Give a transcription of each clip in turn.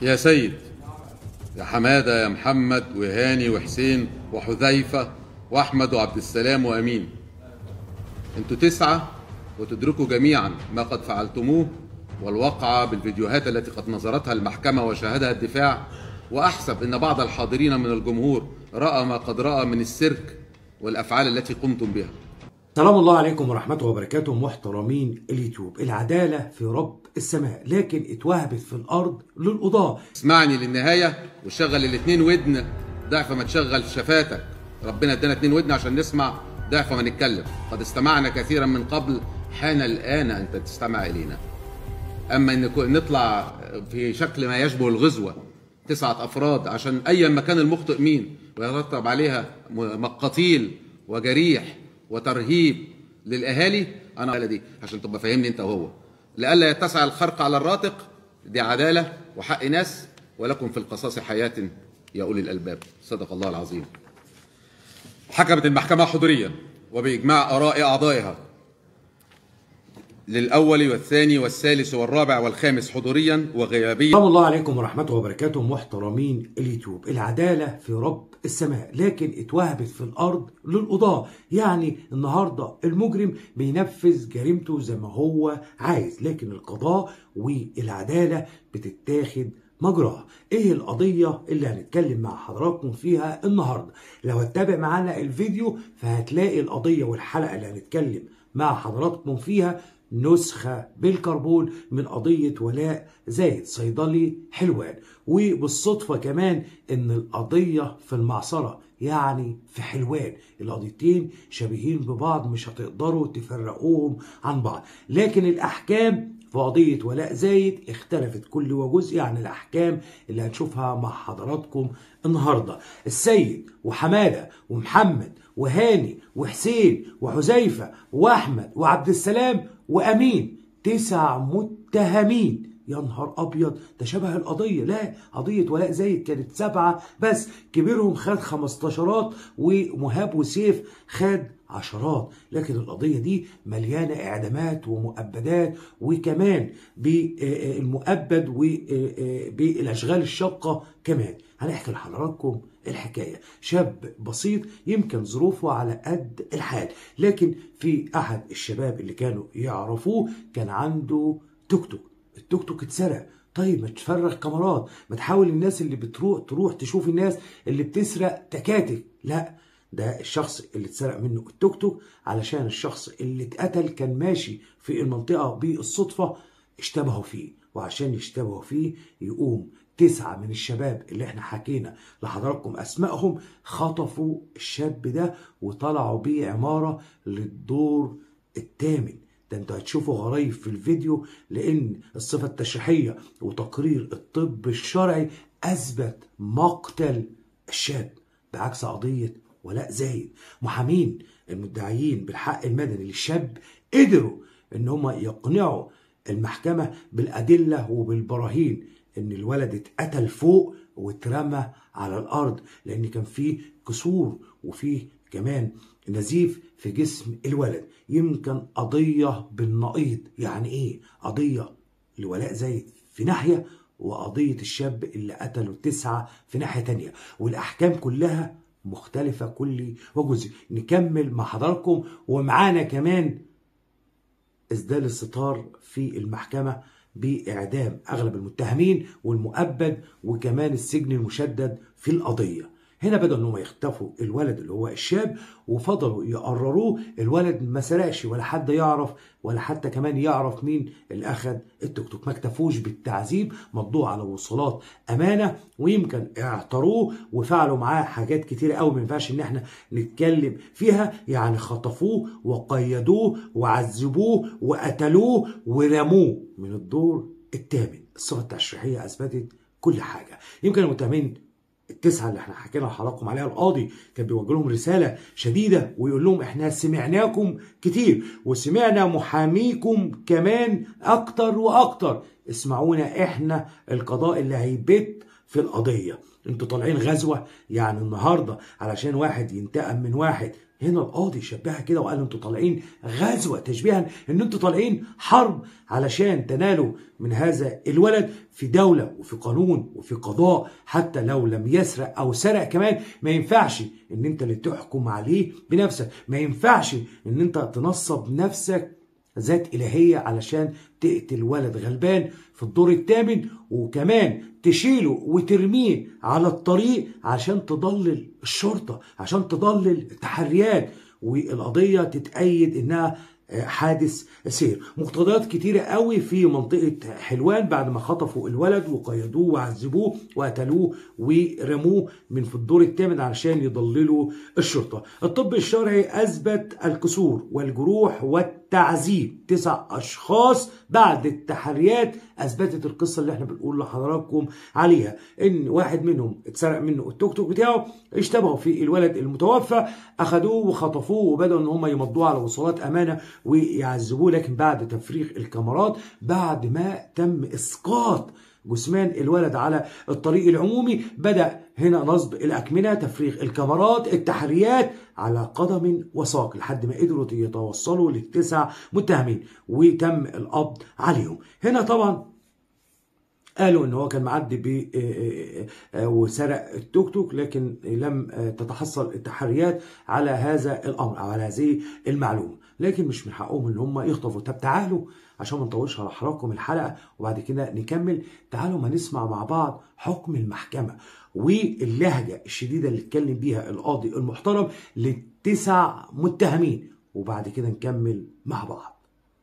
يا سيد يا حمادة يا محمد وهاني وحسين وحذيفة وأحمد وعبد السلام وأمين انتوا تسعة وتدركوا جميعا ما قد فعلتموه والواقعة بالفيديوهات التي قد نظرتها المحكمة وشاهدها الدفاع وأحسب أن بعض الحاضرين من الجمهور رأى ما قد رأى من السيرك والأفعال التي قمتم بها سلام الله عليكم ورحمته وبركاته محترمين اليوتيوب العدالة في رب السماء لكن اتوهبت في الأرض للقضاة اسمعني للنهاية وشغل الاتنين ودن ضعف ما تشغل شفاتك ربنا ادانا اتنين ودن عشان نسمع ضعف ما نتكلم قد استمعنا كثيرا من قبل حان الآن أن تستمع إلينا أما أن نطلع في شكل ما يشبه الغزوة تسعة أفراد عشان أيا ما كان المخطئ مين ويترتب عليها قتيل وجريح وترهيب للأهالي أنا دي عشان تبقى فاهمني أنت وهو لئلا يتسع الخرق على الراتق دي عدالة وحق ناس ولكم في القصاص حياة يا أولي الألباب صدق الله العظيم حكمت المحكمة حضوريا وبإجماع آراء أعضائها للأول والثاني والثالث والرابع والخامس حضوريا وغيابيا سلام الله عليكم ورحمته وبركاته محترمين اليوتيوب العدالة في رب السماء لكن اتوهبت في الأرض للقضاة يعني النهاردة المجرم بينفذ جريمته زي ما هو عايز لكن القضاء والعدالة بتتاخد مجراها ايه القضية اللي هنتكلم مع حضراتكم فيها النهاردة لو هتتابع معانا الفيديو فهتلاقي القضية والحلقة اللي هنتكلم مع حضراتكم فيها نسخة بالكربون من قضية ولاء زايد صيدلي حلوان وبالصدفة كمان ان القضية في المعصرة يعني في حلوان القضيتين شبيهين ببعض مش هتقدروا تفرقوهم عن بعض لكن الأحكام في قضية ولاء زايد اختلفت كل وجزء عن الأحكام اللي هنشوفها مع حضراتكم النهاردة السيد وحمادة ومحمد وهاني وحسين وحذيفة وأحمد وعبد السلام وأمين تسع متهمين يا نهار ابيض ده شبه القضيه لا قضيه ولاء زايد كانت سبعه بس كبيرهم خد خمستاشرات ومهاب وسيف خد عشرات لكن القضيه دي مليانه اعدامات ومؤبدات وكمان بالمؤبد وبالاشغال الشاقه كمان هنحكي لحضراتكم الحكايه شاب بسيط يمكن ظروفه على قد الحال لكن في احد الشباب اللي كانوا يعرفوه كان عنده توك توك التوك توك اتسرق طيب ما تفرغ كاميرات ما تحاول الناس اللي بتروح تروح تشوف الناس اللي بتسرق تكاتك لا ده الشخص اللي اتسرق منه التوك توك علشان الشخص اللي اتقتل كان ماشي في المنطقة بالصدفة اشتبهوا فيه وعشان يشتبهوا فيه يقوم تسعة من الشباب اللي احنا حكينا لحضراتكم اسمائهم خطفوا الشاب ده وطلعوا بيه عمارة للدور الثامن ده انتوا هتشوفوا غرايب في الفيديو لان الصفة التشريحية وتقرير الطب الشرعي اثبت مقتل الشاب بعكس قضية ولاء زايد محامين المدعيين بالحق المدني للشاب قدروا ان هم يقنعوا المحكمة بالأدلة وبالبراهين ان الولد اتقتل فوق واترمى على الارض لان كان فيه كسور وفيه كمان نزيف في جسم الولد يمكن قضية بالنقيض يعني ايه قضية لولاء زايد في ناحية وقضية الشاب اللي قتله تسعة في ناحية تانية والأحكام كلها مختلفة كل وجزء نكمل مع حضراتكم ومعانا كمان إسدال الستار في المحكمة بإعدام أغلب المتهمين والمؤبد وكمان السجن المشدد في القضية هنا بدأوا ان هم يختفوا الولد اللي هو الشاب وفضلوا يقرروه الولد ما سرقش ولا حد يعرف ولا حتى كمان يعرف مين اللي اخذ التوك توك ما اكتفوش بالتعذيب مضوه على وصولات امانه ويمكن اعتروه وفعلوا معاه حاجات كتيره قوي ما ينفعش ان احنا نتكلم فيها يعني خطفوه وقيدوه وعذبوه وقتلوه ورموه من الدور الثامن الصفه التشريحيه اثبتت كل حاجه يمكن المتهمين التسعه اللي احنا حكينا لحضراتكم عليها القاضي كان بيوجه لهم رساله شديده ويقول لهم احنا سمعناكم كتير وسمعنا محاميكم كمان اكتر واكتر اسمعونا احنا القضاء اللي هيبت في القضيه انتوا طالعين غزوه يعني النهارده علشان واحد ينتقم من واحد هنا القاضي شبهها كده وقال انتوا طالعين غزوه تشبيها ان انتوا طالعين حرب علشان تنالوا من هذا الولد في دوله وفي قانون وفي قضاء حتى لو لم يسرق او سرق كمان ما ينفعش ان انت اللي تحكم عليه بنفسك ما ينفعش ان انت تنصب نفسك ذات إلهية علشان تقتل ولد غلبان في الدور الثامن وكمان تشيله وترميه على الطريق عشان تضلل الشرطة عشان تضلل التحريات والقضية تتأيد إنها حادث سير مقتضيات كتيرة قوي في منطقة حلوان بعد ما خطفوا الولد وقيدوه وعذبوه وقتلوه ورموه من في الدور الثامن علشان يضللوا الشرطة الطب الشرعي أثبت الكسور والجروح والتعذيب تسع أشخاص بعد التحريات أثبتت القصة اللي احنا بنقول لحضراتكم عليها إن واحد منهم اتسرق منه التوك توك بتاعه اشتبهوا في الولد المتوفى أخدوه وخطفوه وبدأوا إن هم يمضوه على وصولات أمانة ويعذبوه لكن بعد تفريغ الكاميرات بعد ما تم اسقاط جثمان الولد على الطريق العمومي بدا هنا نصب الاكمنه تفريغ الكاميرات التحريات على قدم وساق لحد ما قدروا يتوصلوا للتسع متهمين وتم القبض عليهم هنا طبعا قالوا ان هو كان معدي ب وسرق التوك توك لكن لم تتحصل التحريات على هذا الامر او على هذه المعلومه لكن مش من حقهم ان هم يخطفوا طب تعالوا عشان ما نطولش على حضراتكم الحلقه وبعد كده نكمل تعالوا ما نسمع مع بعض حكم المحكمه واللهجه الشديده اللي اتكلم بيها القاضي المحترم للتسع متهمين وبعد كده نكمل مع بعض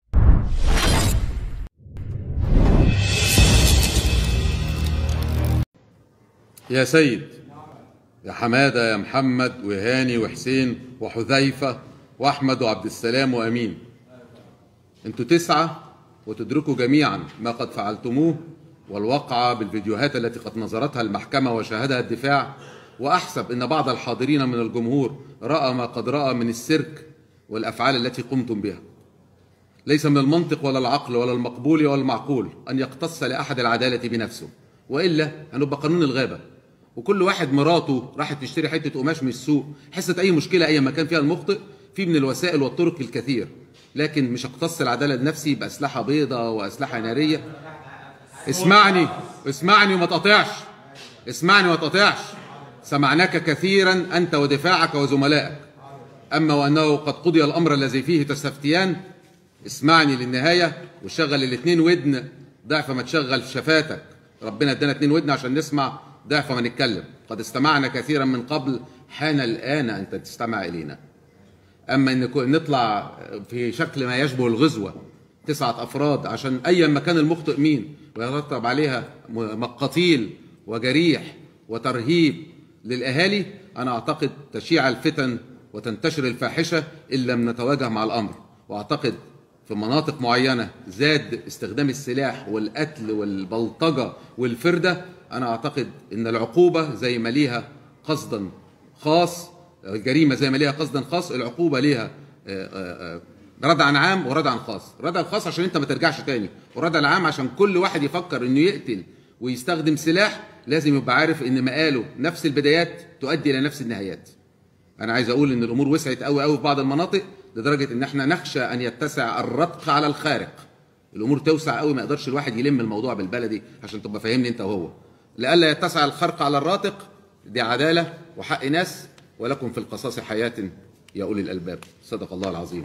يا سيد يا حمادة يا محمد وهاني وحسين وحذيفة وأحمد وعبد السلام وأمين انتوا تسعة وتدركوا جميعا ما قد فعلتموه والواقعة بالفيديوهات التي قد نظرتها المحكمة وشاهدها الدفاع وأحسب أن بعض الحاضرين من الجمهور رأى ما قد رأى من السيرك والأفعال التي قمتم بها ليس من المنطق ولا العقل ولا المقبول ولا المعقول أن يقتص لأحد العدالة بنفسه وإلا هنبقى قانون الغابة وكل واحد مراته راحت تشتري حتة قماش من السوق حست أي مشكلة أي مكان فيها المخطئ في من الوسائل والطرق الكثير لكن مش اقتص العدالة لنفسي بأسلحة بيضة وأسلحة نارية اسمعني اسمعني وما تقطعش اسمعني وما تقطعش سمعناك كثيرا أنت ودفاعك وزملائك أما وأنه قد قضي الأمر الذي فيه تستفتيان اسمعني للنهاية وشغل الاثنين ودن ضعف ما تشغل شفاتك ربنا ادانا اتنين ودن عشان نسمع ضعف ما نتكلم قد استمعنا كثيرا من قبل حان الآن أنت تستمع إلينا أما أن نطلع في شكل ما يشبه الغزوة تسعة أفراد عشان أي مكان المخطئ مين ويترتب عليها قتيل وجريح وترهيب للأهالي أنا أعتقد تشيع الفتن وتنتشر الفاحشة إن لم نتواجه مع الأمر وأعتقد في مناطق معينة زاد استخدام السلاح والقتل والبلطجة والفردة أنا أعتقد أن العقوبة زي ما ليها قصدا خاص الجريمة زي ما ليها قصدا خاص العقوبة ليها ردعا عام وردعا خاص ردعا خاص عشان انت ما ترجعش تاني وردعا العام عشان كل واحد يفكر انه يقتل ويستخدم سلاح لازم يبقى عارف ان مقاله نفس البدايات تؤدي الى نفس النهايات انا عايز اقول ان الامور وسعت قوي قوي في بعض المناطق لدرجه ان احنا نخشى ان يتسع الرتق على الخارق الامور توسع قوي ما يقدرش الواحد يلم الموضوع بالبلدي عشان تبقى فاهمني انت وهو لئلا يتسع الخرق على الراتق دي عداله وحق ناس ولكم في القصاص حياه يا اولي الالباب صدق الله العظيم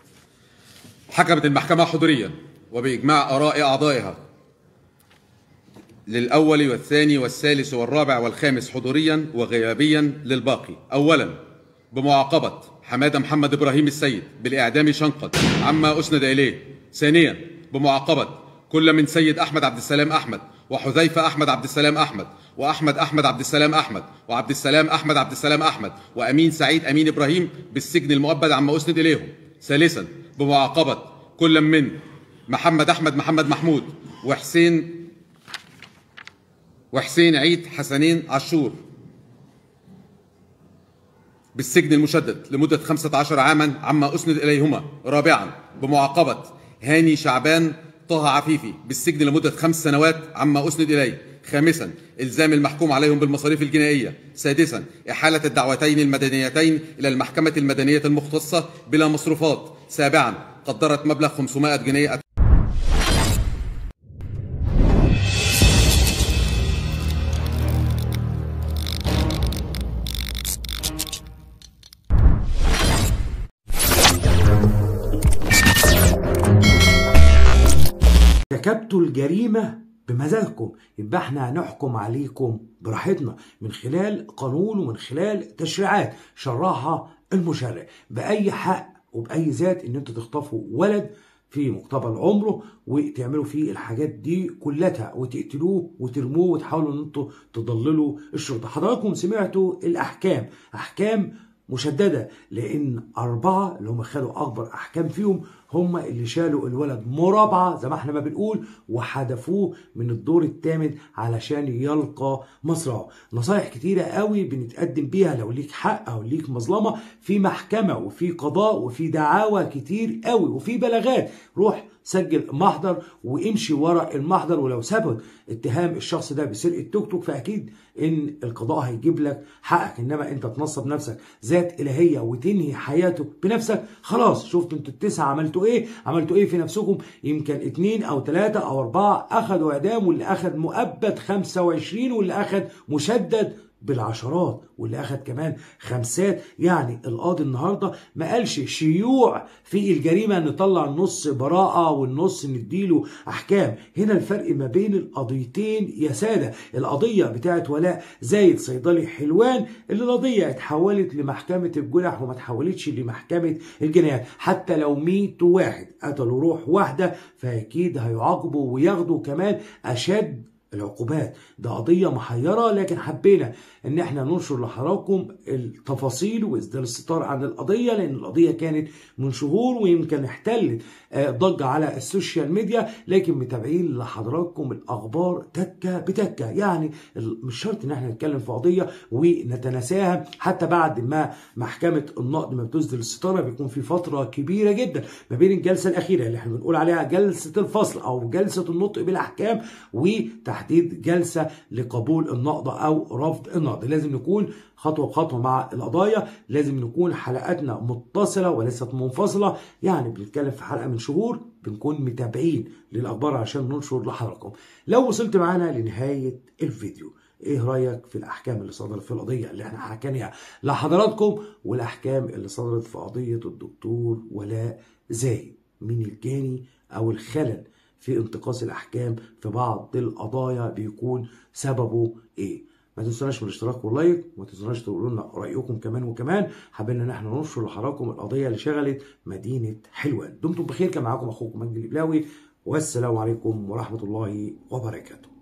حكمت المحكمه حضوريا وباجماع اراء اعضائها للاول والثاني والثالث والرابع والخامس حضوريا وغيابيا للباقي اولا بمعاقبه حماده محمد ابراهيم السيد بالاعدام شنقا عما اسند اليه ثانيا بمعاقبه كل من سيد احمد عبد السلام احمد وحذيفه احمد عبد السلام احمد واحمد احمد عبد السلام احمد وعبد السلام احمد عبد السلام احمد وامين سعيد امين ابراهيم بالسجن المؤبد عما اسند اليهم ثالثا بمعاقبه كل من محمد احمد محمد محمود وحسين وحسين عيد حسنين عاشور بالسجن المشدد لمدة 15 عاما عما أسند إليهما رابعا بمعاقبة هاني شعبان طه عفيفي بالسجن لمدة خمس سنوات عما أسند إليه خامسا إلزام المحكوم عليهم بالمصاريف الجنائية سادسا إحالة الدعوتين المدنيتين إلى المحكمة المدنية المختصة بلا مصروفات سابعا قدرت مبلغ 500 جنيه ارتكبتوا الجريمة بمزاجكم يبقى احنا هنحكم عليكم براحتنا من خلال قانون ومن خلال تشريعات شرعها المشرع بأي حق وبأي ذات ان انتوا تخطفوا ولد في مقتبل عمره وتعملوا فيه الحاجات دي كلها وتقتلوه وترموه وتحاولوا ان انتوا تضللوا الشرطه حضراتكم سمعتوا الاحكام احكام مشدده لان اربعه اللي هم خدوا اكبر احكام فيهم هم اللي شالوا الولد مرابعه زي ما احنا ما بنقول وحدفوه من الدور الثامن علشان يلقى مصرعه نصايح كتيره قوي بنتقدم بيها لو ليك حق او ليك مظلمه في محكمه وفي قضاء وفي دعاوى كتير قوي وفي بلاغات روح سجل محضر وامشي ورا المحضر ولو ثبت اتهام الشخص ده بسرقه توك توك فاكيد ان القضاء هيجيب لك حقك انما انت تنصب نفسك ذات الهيه وتنهي حياتك بنفسك خلاص شفت انتوا التسعه عملتوا ايه عملتوا ايه في نفسكم يمكن اتنين او ثلاثه او اربعه اخذوا اعدام واللي اخذ مؤبد 25 واللي اخذ مشدد بالعشرات واللي اخذ كمان خمسات يعني القاضي النهارده ما قالش شيوع في الجريمه نطلع النص براءه والنص نديله احكام هنا الفرق ما بين القضيتين يا ساده القضيه بتاعت ولاء زايد صيدلي حلوان اللي القضيه اتحولت لمحكمه الجنح وما اتحولتش لمحكمه الجنايات حتى لو 100 واحد قتلوا روح واحده فاكيد هيعاقبوا وياخدوا كمان اشد العقوبات ده قضية محيرة لكن حبينا ان احنا ننشر لحضراتكم التفاصيل واصدار الستار عن القضية لان القضية كانت من شهور ويمكن احتلت ضجة على السوشيال ميديا لكن متابعين لحضراتكم الاخبار تكة بتكة يعني مش شرط ان احنا نتكلم في قضية ونتناساها حتى بعد ما محكمة النقد ما بتصدر الستارة بيكون في فترة كبيرة جدا ما بين الجلسة الأخيرة اللي احنا بنقول عليها جلسة الفصل أو جلسة النطق بالأحكام وتحديد جلسة لقبول النقض أو رفض النقض لازم نكون خطوة بخطوة مع القضايا لازم نكون حلقاتنا متصلة وليست منفصلة يعني بنتكلم في حلقة من شهور بنكون متابعين للأخبار عشان ننشر لحضراتكم لو وصلت معانا لنهاية الفيديو ايه رايك في الاحكام اللي صدرت في القضيه اللي احنا حكيناها لحضراتكم والاحكام اللي صدرت في قضيه الدكتور ولاء زايد مين الجاني او الخلل في انتقاص الاحكام في بعض القضايا بيكون سببه ايه ما تنسوناش من الاشتراك واللايك وما تنسوناش تقولوا لنا رايكم كمان وكمان حابين ان احنا ننشر لحضراتكم القضيه اللي شغلت مدينه حلوان دمتم بخير كان معاكم اخوكم مجدي الابلاوي والسلام عليكم ورحمه الله وبركاته